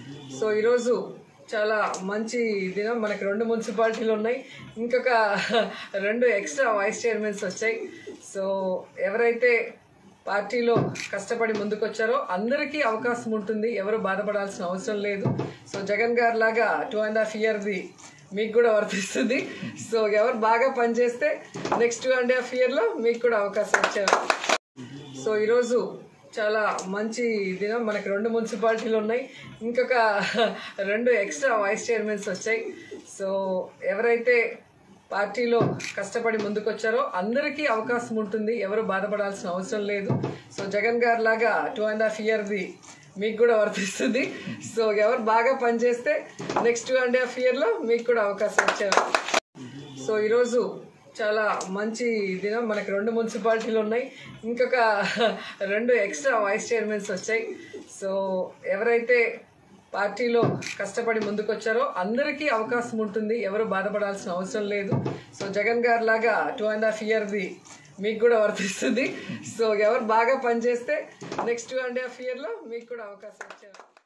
so ఈరోజు చాలా మంచి దినం మనకి రెండు మున్సిపాలిటీలు ఉన్నాయి ఇంకొక రెండు ఎక్స్ట్రా వైస్ చైర్మన్స్ వచ్చాయి సో ఎవరైతే పార్టీలో కష్టపడి ముందుకొచ్చారో అందరికీ అవకాశం ఉంటుంది ఎవరు బాధపడాల్సిన అవసరం లేదు సో జగన్ గారు లాగా టూ అండ్ హాఫ్ ఇయర్ది మీకు కూడా వర్తిస్తుంది సో ఎవరు బాగా పనిచేస్తే నెక్స్ట్ టూ అండ్ హాఫ్ ఇయర్లో మీకు కూడా అవకాశం వచ్చారు సో ఈరోజు చాలా మంచి దినం మనకి రెండు మున్సిపాలిటీలు ఉన్నాయి ఇంకొక రెండు ఎక్స్ట్రా వైస్ చైర్మన్స్ వచ్చాయి సో ఎవరైతే పార్టీలో కష్టపడి ముందుకొచ్చారో అందరికీ అవకాశం ఉంటుంది ఎవరు బాధపడాల్సిన అవసరం లేదు సో జగన్ గారు లాగా టూ అండ్ హాఫ్ ఇయర్ది మీకు కూడా వర్తిస్తుంది సో ఎవరు బాగా పనిచేస్తే నెక్స్ట్ టూ అండ్ హాఫ్ ఇయర్లో మీకు కూడా అవకాశం వచ్చారు సో ఈరోజు చాలా మంచి దినం మనకి రెండు మున్సిపాలిటీలు ఉన్నాయి ఇంకొక రెండు ఎక్స్ట్రా వైస్ చైర్మన్స్ వచ్చాయి సో ఎవరైతే పార్టీలో కష్టపడి ముందుకొచ్చారో అందరికీ అవకాశం ఉంటుంది ఎవరు బాధపడాల్సిన అవసరం లేదు సో జగన్ గారు లాగా టూ అండ్ హాఫ్ ఇయర్ది మీకు కూడా వర్తిస్తుంది సో ఎవరు బాగా పనిచేస్తే నెక్స్ట్ టూ అండ్ హాఫ్ ఇయర్లో మీకు కూడా అవకాశం వచ్చారు